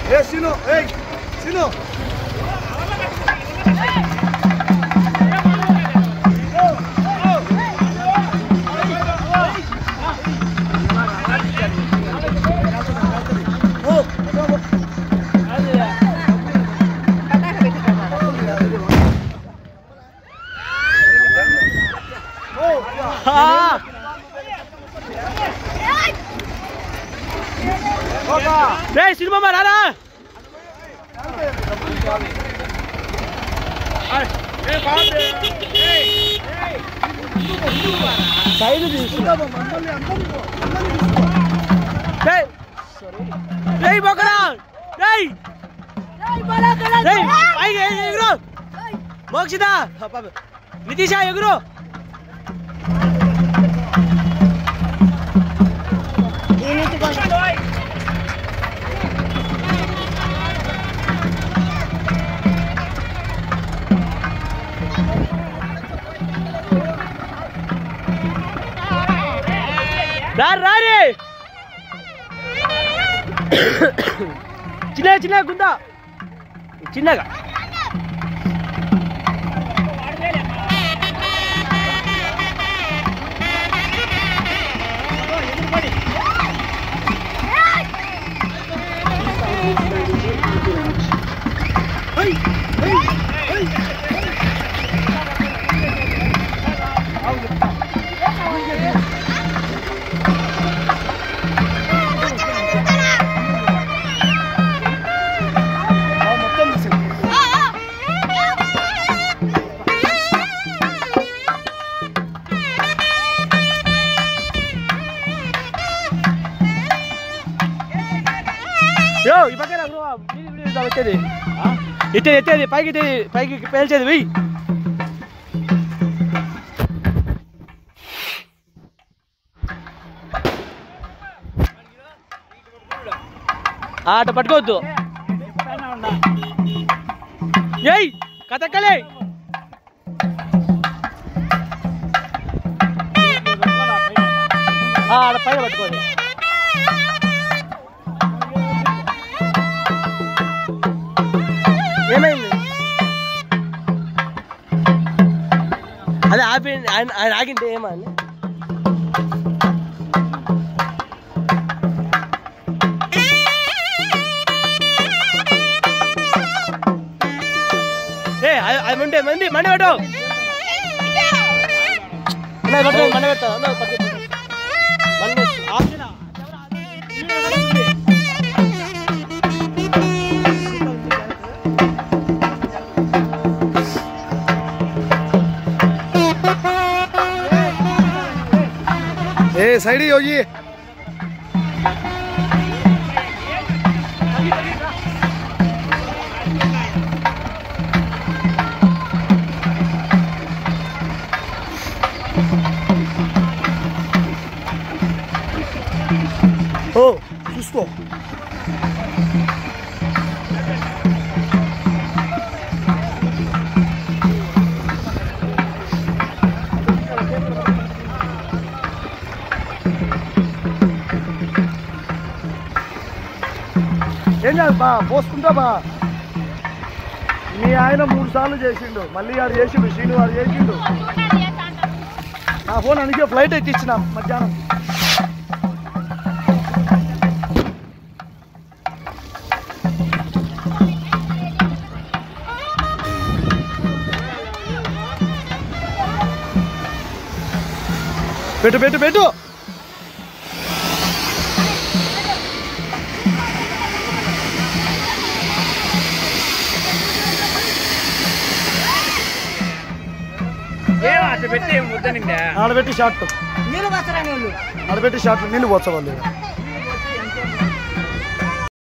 ఏ సిను ఏయ్ సిను రే సినిమా మా రారా సైడ్ రేయ్ బొక్కరా రేయ్ రేయ్ పైకి ఎగురు మోక్షిత నితీష ఎగురు రారు రారే చిన్న చిన్న గుందా చిన్నగా మొత్తం తీసేయండి. యో ఈ పక్కన బ్రో వీడి వీడి ఇద్దాం వచ్చేది ఎత్తేది ఎత్తేది పైకి ఎత్తేది పైకి పేల్చేది వెయ్యి ఆట పట్టుకోవద్దు ఏయ్ కథక్కలే ఆడ పైన పట్టుకోండి ఏమైంది అదే ఆపి ఆయన ఆయన ఆగింటే ఏమా అని ఏ అది అది ఉంటే మంది మండి పెట్టు అన్న, పట్టుకో, మండి పెడతా అన్న, పట్టుకో. మండి ఆపినా. ఏ సైడ్ యోగి ఓ చూసుకో ఏం కాదు బా పోసుకుంటా బా మీ ఆయన మూడు సార్లు చేసిండు మళ్ళీ వాడు చేసిండు శ్రీను వాడు చేసిండు నా ఫోన్ అందుకే ఫ్లైట్ ఎక్కించిన మధ్యాహ్నం పెట్టు పెట్టు పెట్టు అట్లా పెట్టి ముద్ద నిండా ఆడబెట్టి షార్ట్ నీళ్ళు వస్తారా నీళ్ళు ఆడబెట్టి షార్ట్ నీళ్ళు పోచవాలి